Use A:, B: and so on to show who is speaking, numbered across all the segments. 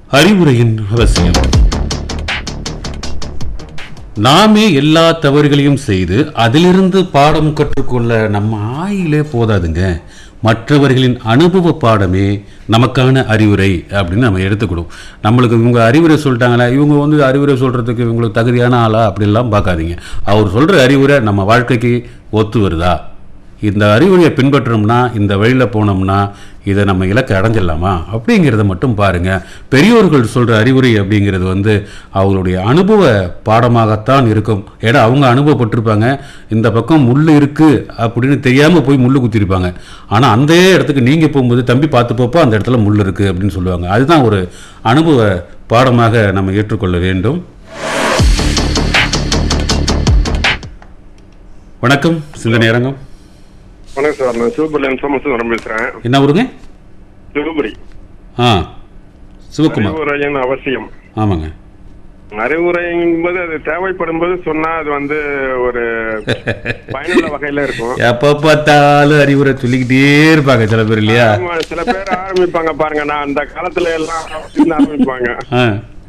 A: அறிவுரையின் அவசியம் நாமே எல்லா தவறுகளையும் செய்து அதிலிருந்து பாடம் கற்றுக்கொள்ள நம்ம ஆயிலே போதாதுங்க மற்றவர்களின் அனுபவ பாடமே நமக்கான அறிவுரை அப்படின்னு நம்ம எடுத்துக்கணும் நம்மளுக்கு இவங்க அறிவுரை சொல்லிட்டாங்களா இவங்க வந்து அறிவுரை சொல்கிறதுக்கு இவங்களுக்கு தகுதியான ஆளா அப்படிலாம் பார்க்காதீங்க அவர் சொல்கிற அறிவுரை நம்ம வாழ்க்கைக்கு ஒத்து வருதா இந்த அறிவுரையை பின்பற்றோம்னா இந்த வழியில் போனோம்னா இதை நம்ம இலக்கை அடைஞ்சிடலாமா அப்படிங்கிறத மட்டும் பாருங்கள் பெரியோர்கள் சொல்கிற அறிவுரை அப்படிங்கிறது வந்து அவங்களுடைய அனுபவ பாடமாகத்தான் இருக்கும் ஏன்னா அவங்க அனுபவப்பட்டிருப்பாங்க இந்த பக்கம் முள் இருக்குது அப்படின்னு தெரியாமல் போய் முள் குத்திருப்பாங்க ஆனால் அந்த இடத்துக்கு நீங்கள் போகும்போது தம்பி பார்த்து போப்போ அந்த இடத்துல முள் இருக்குது அப்படின்னு சொல்லுவாங்க அதுதான் ஒரு அனுபவ பாடமாக நம்ம ஏற்றுக்கொள்ள வேண்டும் வணக்கம் சிந்தனை அரங்கம்
B: வணக்கம் சார் நான் சிவபுரிலேருந்து சோமசுந்தரம் பேசுறேன்
A: என்ன ஊருங்க
B: சிவபுரி
A: ஆ சிவகுமார்
B: அறிவுரையின் அவசியம்
A: ஆமாங்க
B: அறிவுரை என்பது அது தேவைப்படும் போது சொன்னா அது வந்து ஒரு பயனுள்ள வகையில இருக்கும்
A: எப்போ பார்த்தாலும் அறிவுரை சொல்லிக்கிட்டே இருப்பாங்க சில பேர் இல்லையா
B: ஆமா, சில பேர் ஆரம்பிப்பாங்க பாருங்க நான் அந்த காலத்துல எல்லாம் அப்படின்னு ஆரம்பிப்பாங்க
A: ஆ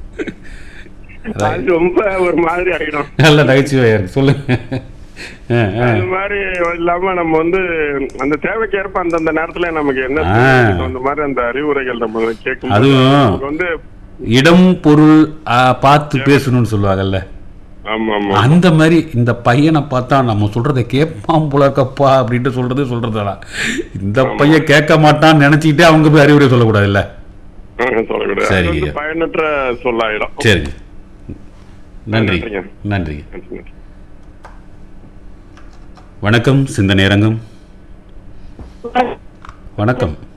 B: அது ரொம்ப ஒரு மாதிரி ஆயிடும்
A: நல்ல நகைச்சுவையா இருக்கு சொல்லுங்க ஆ, ஆ.
B: அது மாதிரி இல்லாம நம்ம வந்து அந்த தேவைக்கு ஏற்ப அந்தந்த நேரத்துல நமக்கு என்ன
A: ஆ.
B: தேவைக்கு அந்த மாதிரி அந்த அறிவுரைகள் நம்ம கேட்கும்
A: அதுவும்
B: வந்து
A: இடம் பொருள் ஆ, பார்த்து பேசணும்னு சொல்லுவாங்கல்ல
B: ஆமா ஆமா
A: அந்த மாதிரி இந்த பையனை பார்த்தா நம்ம சொல்றதை கேட்பான் போல இருக்கப்பா அப்படின்ட்டு சொல்றது சொல்றதா இந்த பையன் கேட்க மாட்டான்னு நினைச்சிக்கிட்டே அவங்க போய் அறிவுரை சொல்லக்கூடாதுல்ல
B: ஆ, சொல்லக்கூடாது அது
A: சரிங்க.
B: வந்து பயனற்ற சொல்லாயிடும்
A: சரிங்க நன்றி
B: நன்றிங்க.
A: நன்றிங்க
B: நன்றி.
A: வணக்கம் சிந்தனை அரங்கம் வணக்கம்